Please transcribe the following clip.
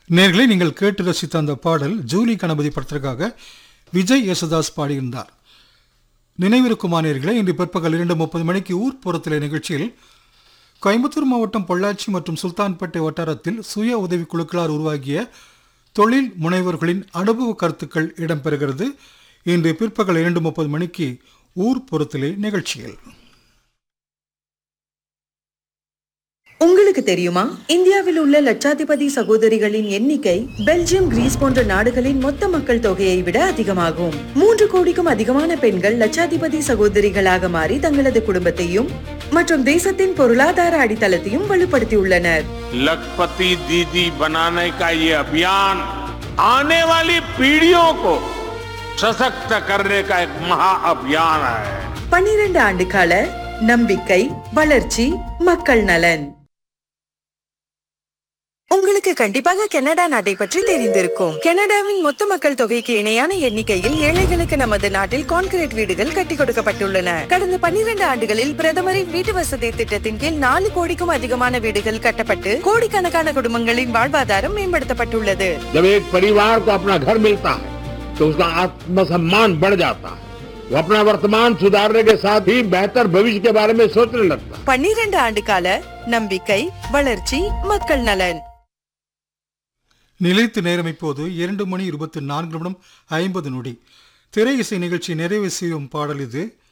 நேர்களை நீங்கள் கேட்டு ரசித்த அந்த பாடல் ஜூலி கணபதி படத்திற்காக விஜய் யேசுதாஸ் பாடியிருந்தார் நினைவிருக்குமா நேர்களை இன்று பிற்பகல் இரண்டு முப்பது மணிக்கு ஊர்ப்புறத்திலே நிகழ்ச்சியில் கோயம்புத்தூர் மாவட்டம் பொள்ளாச்சி மற்றும் சுல்தான்பேட்டை வட்டாரத்தில் சுய உதவி குழுக்களால் உருவாகிய தொழில் முனைவோர்களின் அனுபவ கருத்துக்கள் இடம்பெறுகிறது இன்று பிற்பகல் இரண்டு முப்பது மணிக்கு ஊர்ப்புறத்திலே நிகழ்ச்சியில் உங்களுக்கு தெரியுமா இந்தியாவில் உள்ள லட்சாதிபதி சகோதரிகளின் எண்ணிக்கை பெல்ஜியம் கிரீஸ் போன்ற நாடுகளின் மொத்த மக்கள் தொகையை விட அதிகமாகும் மூன்று கோடிக்கும் அதிகமான பெண்கள் லட்சாதிபதி சகோதரிகளாக மாறி தங்களது குடும்பத்தையும் மற்றும் தேசத்தின் பொருளாதார அடித்தளத்தையும் வலுப்படுத்தியுள்ளனர் लखपति दीदी बनाने का ये अभियान आने वाली पीढ़ियों को सशक्त करने का एक महाअभियान है பன்னிரண்டு ஆண்டு கால நம்பிக்கை வளர்ச்சி மக்கள் நலன் உங்களுக்கு கண்டிப்பாக கனடா நாட்டை பற்றி தெரிந்திருக்கும் கனடாவின் மொத்த மக்கள் தொகைக்கு இணையான எண்ணிக்கையில் ஏழைகளுக்கு நமது நாட்டில் கான்கிரீட் வீடுகள் கட்டி கொடுக்கப்பட்டுள்ளன கடந்த பன்னிரண்டு ஆண்டுகளில் பிரதமரின் வீட்டு வசதி திட்டத்தின் கீழ் நாலு கோடிக்கும் அதிகமான வீடுகள் கட்டப்பட்டு கோடிக்கணக்கான குடும்பங்களின் வாழ்வாதாரம் மேம்படுத்தப்பட்டுள்ளது जब एक परिवार को अपना घर मिलता है तो उसका आत्मसम्मान बढ़ जाता है वो अपना वर्तमान सुधारने के साथ ही बेहतर भविष्य के बारे में सोचने लगता है பன்னிரண்டு ஆண்டு கால நம்பிக்கை வளர்ச்சி மக்கள் நலன் நிலைத்து நேரம் இப்போது இரண்டு மணி இருபத்தி நான்கு நிமிடம் ஐம்பது நொடி திரை இசை நிகழ்ச்சி நிறைவு செய்யும் பாடல் இது